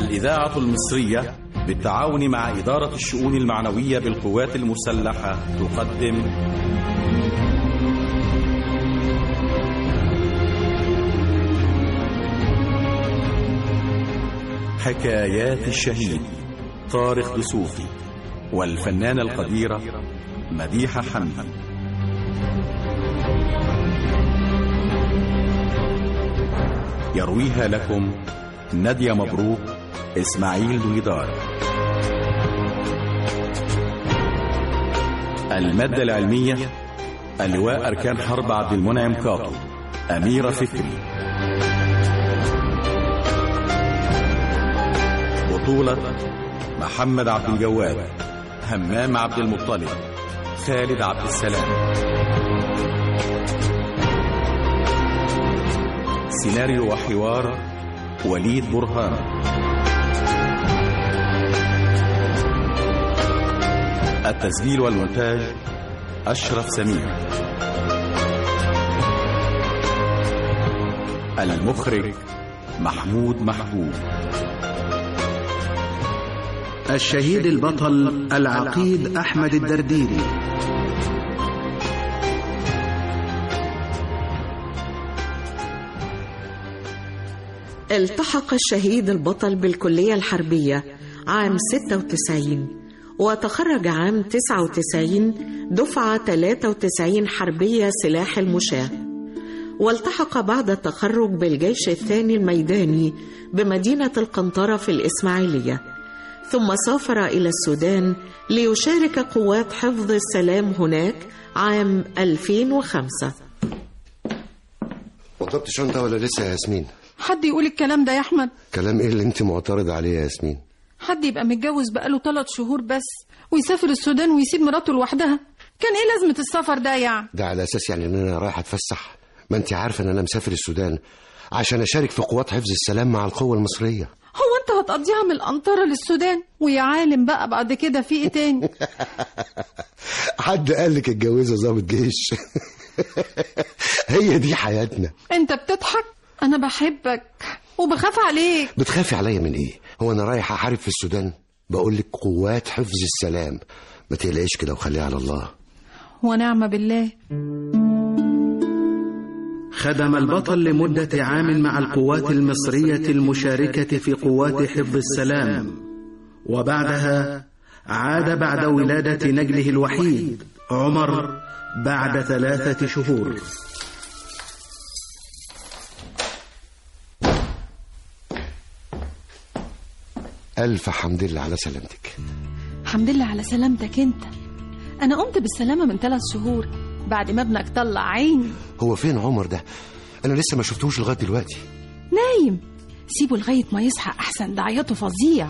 الإذاعة المصرية بالتعاون مع إدارة الشؤون المعنوية بالقوات المسلحة تقدم حكايات الشهيد طارق دسوقي والفنانة القديرة مديحة حمدي يرويها لكم نادية مبروك إسماعيل دويدار المادة العلمية اللواء أركان حرب عبد المنعم كاطو أميرة فكري بطولة محمد عبد الجواد همام عبد المطلب خالد عبد السلام سيناريو وحوار وليد برهان التسجيل والمونتاج أشرف سمير المخرج محمود محبوب الشهيد البطل العقيد أحمد الدرديري التحق الشهيد البطل بالكلية الحربية عام 96 وتخرج عام 99 دفعة 93 حربية سلاح المشاة والتحق بعد التخرج بالجيش الثاني الميداني بمدينة القنطرة في الإسماعيلية ثم سافر إلى السودان ليشارك قوات حفظ السلام هناك عام 2005 وضبط شنطة ولا لسه يا ياسمين حد يقول الكلام ده يا احمد كلام ايه اللي انت معترض عليه يا ياسمين حد يبقى متجوز بقاله ثلاث شهور بس ويسافر السودان ويسيب مراته لوحدها كان ايه لازمة السفر ده يعني ده على اساس يعني ان انا رايح اتفسح ما انت عارفه ان انا مسافر السودان عشان اشارك في قوات حفظ السلام مع القوة المصرية هو انت هتقضيها من القنطرة للسودان ويا عالم بقى بعد كده في ايه تاني حد قال لك اتجوزه ضابط جيش هي دي حياتنا انت بتضحك انا بحبك وبخاف عليك بتخافي عليا من ايه هو انا رايح احارب في السودان بقول لك قوات حفظ السلام ما تقلقيش كده وخليها على الله ونعم بالله خدم البطل لمدة عام مع القوات المصرية المشاركة في قوات حفظ السلام وبعدها عاد بعد ولادة نجله الوحيد عمر بعد ثلاثة شهور الف حمد لله على سلامتك الحمد لله على سلامتك انت انا قمت بالسلامة من ثلاث شهور بعد ما ابنك طلع عيني هو فين عمر ده انا لسه ما شفتوش لغايه دلوقتي نايم سيبه لغاية ما يصحى أحسن ده عياطه فظيع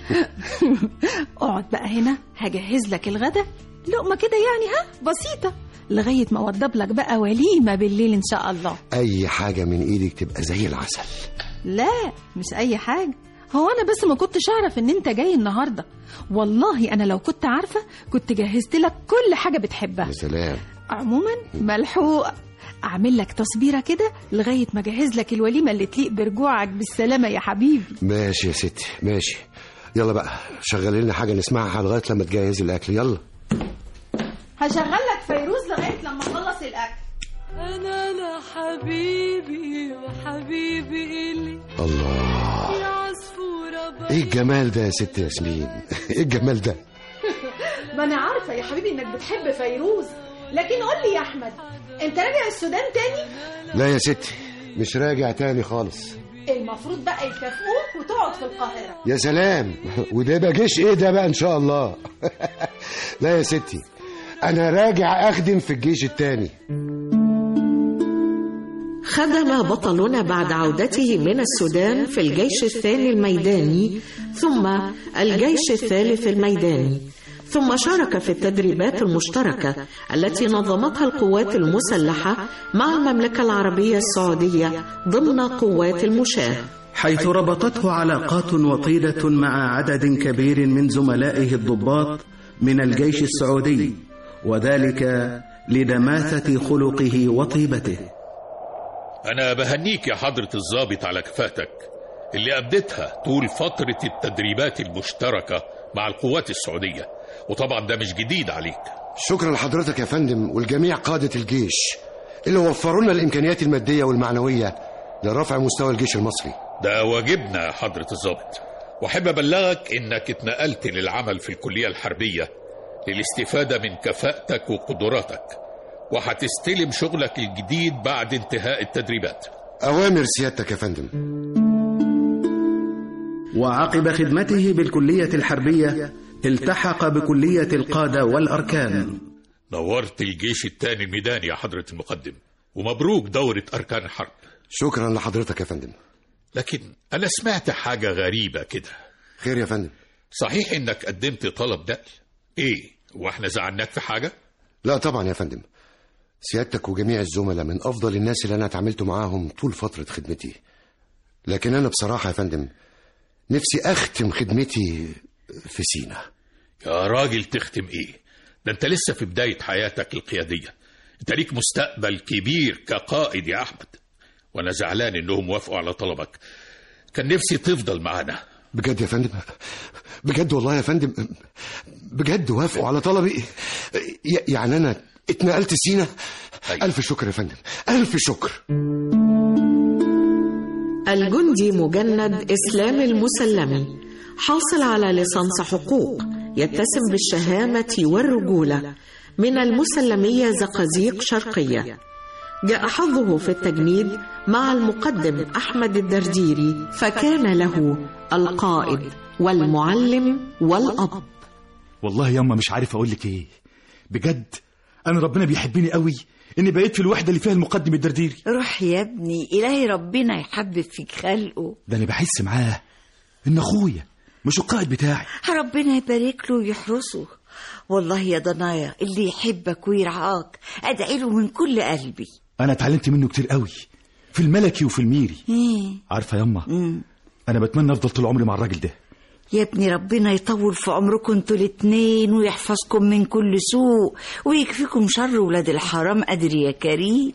اقعد بقى هنا هجهز لك الغدا لقمة كده يعني ها بسيطة لغاية ما أوضب لك بقى وليمة بالليل إن شاء الله اي حاجه من ايدك تبقى زي العسل لا مش أي حاجة هو أنا بس ما كنتش أعرف إن أنت جاي النهاردة والله أنا لو كنت عارفة كنت جهزت لك كل حاجة بتحبها يا سلام عموما ملحوقة أعمل لك تصبيرة كده لغاية ما أجهز لك الوليمة اللي تليق برجوعك بالسلامة يا حبيبي ماشي يا ستي ماشي يلا بقى شغلي لنا حاجه نسمعها لغايه لما تجهزي الاكل يلا هشغل لك فيروز لغاية لما أخلص الأكل أنا لا حبيبي وحبيبي إلي الله يا عصفورة ايه الجمال ده يا ست ياسمين ايه الجمال ده ما أنا عارفة يا حبيبي إنك بتحب فيروز لكن قول لي يا أحمد أنت راجع السودان تاني؟ لا يا ستي مش راجع تاني خالص المفروض بقى يكافئوك وتقعد في القاهرة يا سلام وده يبقى جيش ايه ده بقى ان شاء الله لا يا ستي انا راجع اخدم في الجيش التاني خدم بطلنا بعد عودته من السودان في الجيش الثاني الميداني ثم الجيش الثالث الميداني ثم شارك في التدريبات المشتركة التي نظمتها القوات المسلحة مع المملكة العربية السعودية ضمن قوات المشاة حيث ربطته علاقات وطيدة مع عدد كبير من زملائه الضباط من الجيش السعودي وذلك لدماثة خلقه وطيبته أنا بهنيك يا حضرة الضابط على كفاءتك اللي أبدتها طول فترة التدريبات المشتركة مع القوات السعودية وطبعا ده مش جديد عليك شكرا لحضرتك يا فندم والجميع قادة الجيش اللي وفروا لنا الإمكانيات المادية والمعنوية لرفع مستوى الجيش المصري ده واجبنا يا حضرة الضابط وأحب أبلغك إنك اتنقلت للعمل في الكلية الحربية للاستفادة من كفاءتك وقدراتك وهتستلم شغلك الجديد بعد انتهاء التدريبات أوامر سيادتك يا فندم وعقب خدمته بالكلية الحربية التحق بكلية القادة والأركان نورت الجيش الثاني الميداني يا حضرة المقدم ومبروك دورة أركان الحرب شكرا لحضرتك يا فندم لكن أنا سمعت حاجة غريبة كده خير يا فندم صحيح إنك قدمت طلب نقل إيه وإحنا زعلناك في حاجة لا طبعا يا فندم سيادتك وجميع الزملاء من أفضل الناس اللي أنا اتعاملت معاهم طول فترة خدمتي لكن أنا بصراحة يا فندم نفسي أختم خدمتي في سينا يا راجل تختم إيه ده أنت لسه في بداية حياتك القيادية أنت ليك مستقبل كبير كقائد يا أحمد وأنا زعلان إنهم وافقوا على طلبك كان نفسي تفضل معانا بجد يا فندم بجد والله يا فندم بجد وافقوا على طلبي ي- يعني أنا اتنقلت سينا أيوة. ألف شكر يا فندم ألف شكر الجندي مجند إسلام المسلمي حاصل على ليسانس حقوق يتسم بالشهامة والرجولة من المسلمية زقازيق شرقية جاء حظه في التجنيد مع المقدم أحمد الدرديري فكان له القائد والمعلم والأب والله ياما مش عارف اقول لك ايه بجد انا ربنا بيحبني قوي اني بقيت في الوحده اللي فيها المقدم الدرديري روح يا ابني إلهي ربنا يحبب فيك خلقه ده انا بحس معاه ان اخويا مش القائد بتاعي ربنا يبارك له ويحرسه والله يا ضنايا اللي يحبك ويرعاك أدعي له من كل قلبي انا اتعلمت منه كتير قوي في الملكي وفي الميري إيه؟ عارفه ياما مم. انا بتمنى افضل طول عمري مع الراجل ده يا ابني ربنا يطول في عمركم انتوا الاتنين ويحفظكم من كل سوء ويكفيكم شر ولاد الحرام قادر يا كريم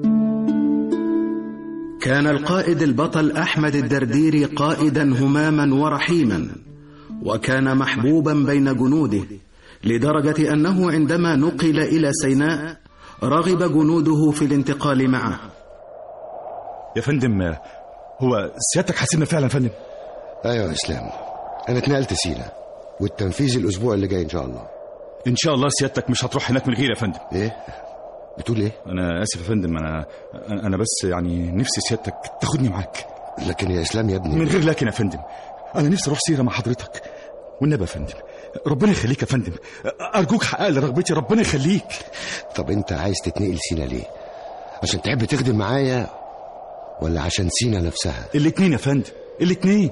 كان القائد البطل أحمد الدرديري قائدا هماما ورحيما وكان محبوبا بين جنوده لدرجة أنه عندما نقل إلى سيناء رغب جنوده في الانتقال معه يا فندم آه، هو سيادتك حاسبنا فعلا يا فندم أيوة يا إسلام أنا اتنقلت سينا والتنفيذ الأسبوع اللي جاي إن شاء الله ان شاء الله سيادتك مش هتروح هناك من غير يا فندم إيه؟ بتقول إيه؟ انا اسف يا فندم انا انا بس يعني نفسي سيادتك تاخدني معاك لكن يا إسلام يا ابني من غير لكن يا فندم انا نفسي اروح سيره مع حضرتك والنبي يا فندم ربنا يخليك يا فندم ارجوك حقق لي رغبتي ربنا يخليك طب أنت عايز تتنقل سينا ليه؟ عشان تحب تخدم معايا ولا عشان سينا نفسها؟ الاتنين يا فندم الاتنين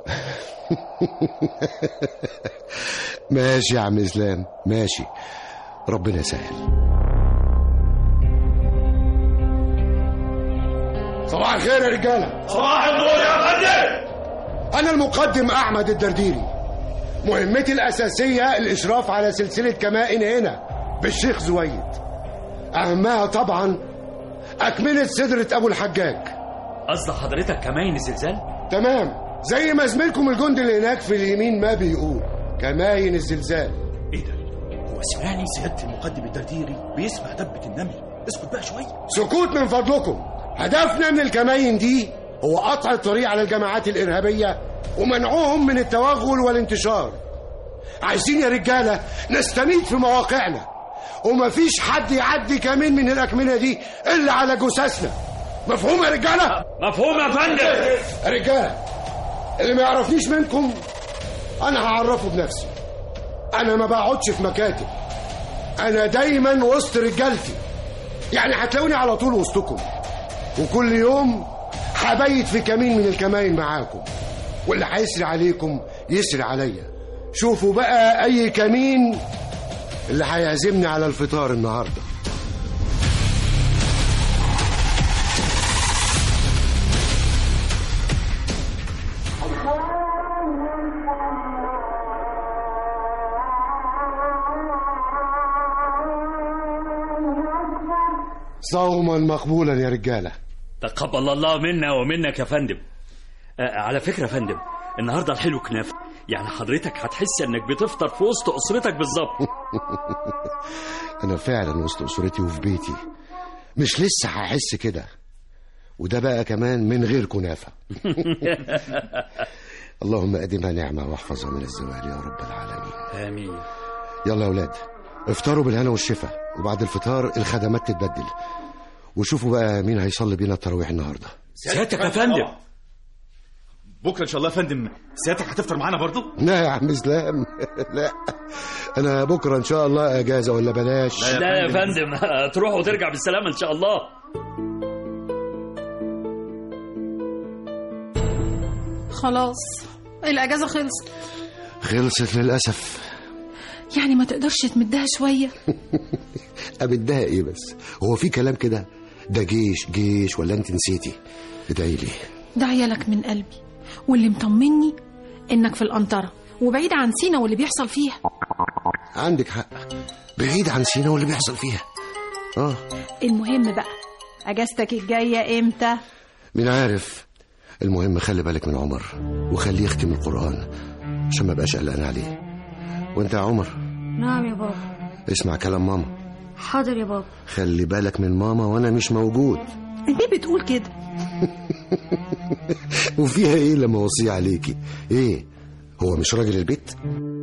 ماشي يا عم إسلام ماشي ربنا يسهل صباح الخير يا رجالة صباح النور يا فندم أنا المقدم أحمد الدرديري مهمتي الأساسية الإشراف على سلسلة كمائن هنا بالشيخ زويد أهمها طبعا أكملة سدرة أبو الحجاج قصد حضرتك كمين الزلزال؟ تمام زي ما زميلكم الجندي اللي هناك في اليمين ما بيقول كماين الزلزال ايه ده؟ هو سمعني سيادة المقدم الدرديري بيسمع دبة النمل اسكت بقى شوية سكوت من فضلكم هدفنا من الكماين دي هو قطع الطريق على الجماعات الإرهابية ومنعهم من التوغل والانتشار عايزين يا رجالة نستميت في مواقعنا ومفيش حد يعدي كمين من الأكمنة دي إلا على جثثنا مفهوم يا رجالة؟ مفهوم يا فندم يا رجالة اللي ما يعرفنيش منكم أنا هعرفه بنفسي أنا ما بقعدش في مكاتب أنا دايما وسط رجالتي يعني هتلاقوني على طول وسطكم وكل يوم هبيت في كمين من الكماين معاكم واللي هيسري عليكم يسري عليا شوفوا بقى أي كمين اللي هيعزمني على الفطار النهارده صوما مقبولا يا رجاله تقبل الله منا ومنك يا فندم آه، على فكرة يا فندم النهاردة الحلو كنافة يعني حضرتك هتحس انك بتفطر في وسط اسرتك بالظبط انا فعلا وسط اسرتي وفي بيتي مش لسه هحس كده وده بقى كمان من غير كنافه اللهم ادمها نعمه واحفظها من الزوال يا رب العالمين امين يلا يا اولاد افطروا بالهنا والشفا وبعد الفطار الخدمات تتبدل وشوفوا بقى مين هيصلي بينا التراويح النهارده سيادتك يا فندم بكره ان شاء الله يا فندم سيادتك هتفطر معانا برضو لا يا عم اسلام لا انا بكره ان شاء الله اجازه ولا بلاش لا يا فندم تروح وترجع بالسلامة ان شاء الله خلاص الأجازة خلصت خلصت للاسف يعني ما تقدرش تمدها شوية امدها ايه بس هو في كلام كده ده جيش جيش ولا انت نسيتي ادعي لي ده عيالك من قلبي واللي مطمني إنك في القنطرة وبعيد عن سينا واللي بيحصل فيها عندك حق بعيد عن سينا واللي بيحصل فيها اه المهم بقى أجازتك الجاية إمتى؟ مين عارف المهم خلي بالك من عمر وخليه يختم القرآن عشان ما بقاش قلقان عليه وانت يا عمر نعم يا بابا اسمع كلام ماما حاضر يا بابا خلي بالك من ماما وانا مش موجود ليه بتقول كده؟ وفيها ايه لما اوصيه عليكي ايه هو مش راجل البيت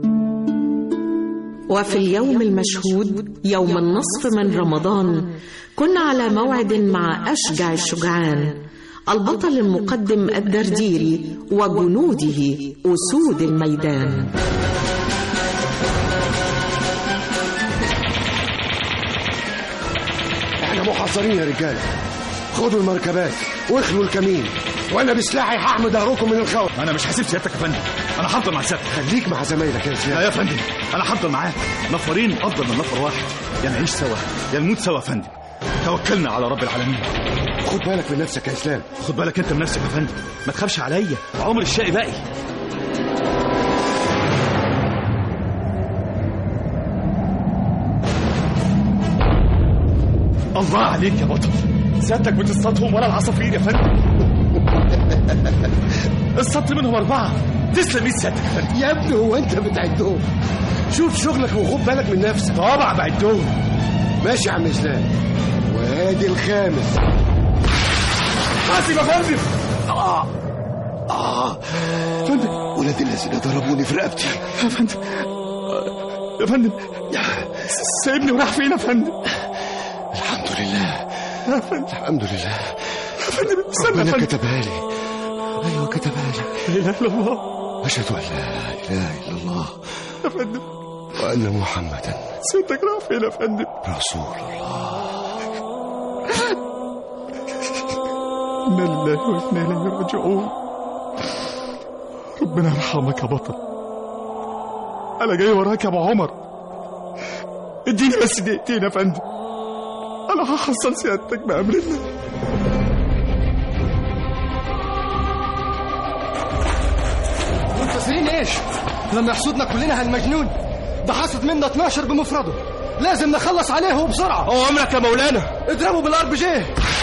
وفي اليوم المشهود يوم النصف من رمضان كنا على موعد مع أشجع الشجعان البطل المقدم الدرديري وجنوده أسود الميدان احنا محاصرين يا رجاله خدوا المركبات واخلوا الكمين وانا بسلاحي هحمي ظهركم من الخوف انا مش هسيب سيادتك يا فندم انا هفضل مع سيادتك خليك مع زمايلك يا لا زياد يا فندم انا هفضل معاك نفرين افضل من نفر واحد يا نعيش سوا يا نموت سوا يا فندم توكلنا على رب العالمين خد بالك من نفسك يا اسلام خد بالك انت من نفسك يا فندم ما تخافش عليا عمر الشقي باقي الله عليك يا بطل سيادتك بتصطادهم ولا العصافير يا فندم اصطدت منهم اربعه تسلم ايد سيادتك يا فندم يا ابني هو انت بتعدهم شوف شغلك وخد بالك من نفسك طبعا بعدهم ماشي يا عم اسلام وادي الخامس حاسب يا فندم اه اه فندم ولاد الذين ضربوني في رقبتي يا فندم يا فندم سايبني وراح فين يا فندم الحمد لله يا فندم الحمد لله يا فندم استنى يا ربنا فندم كتبها لي ايوه كتبها لي لا اله الا الله اشهد ان لا اله الا الله يا فندم وان محمدا سيادتك راح فين يا فندم رسول الله انا لله وانا اليه راجعون ربنا يرحمك يا بطل انا جاي وراك يا ابو عمر اديني بس دقيقتين يا فندم انا هحصل سيادتك بامر الله منتصرين ايش لما يحصدنا كلنا هالمجنون ده حصد منا 12 بمفرده لازم نخلص عليه وبسرعه اوامرك يا مولانا اضربوا بالار بي جي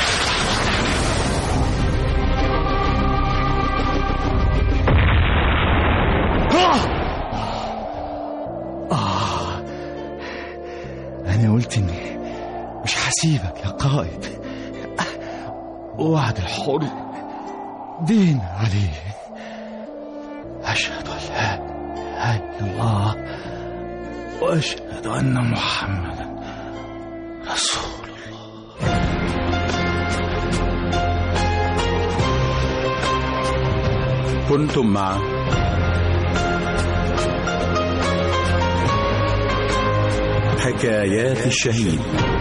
آه أنا قلت إني مش هسيبك يا قائد وعد الحر دين عليه أشهد أن لا إله إلا الله وأشهد أن محمدا رسول كنتم مع حكايات الشهيد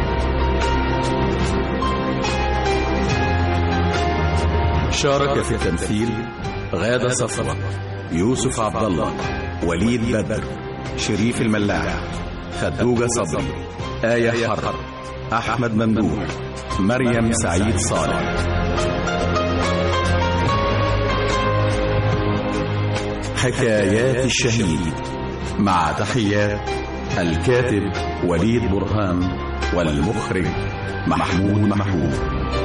شارك في التمثيل غادة صفوة يوسف عبد الله وليد بدر شريف الملاح خدوجة صبري آية حرب أحمد ممدوح مريم سعيد صالح حكايات الشهيد مع تحيات الكاتب وليد برهان والمخرج محمود محمود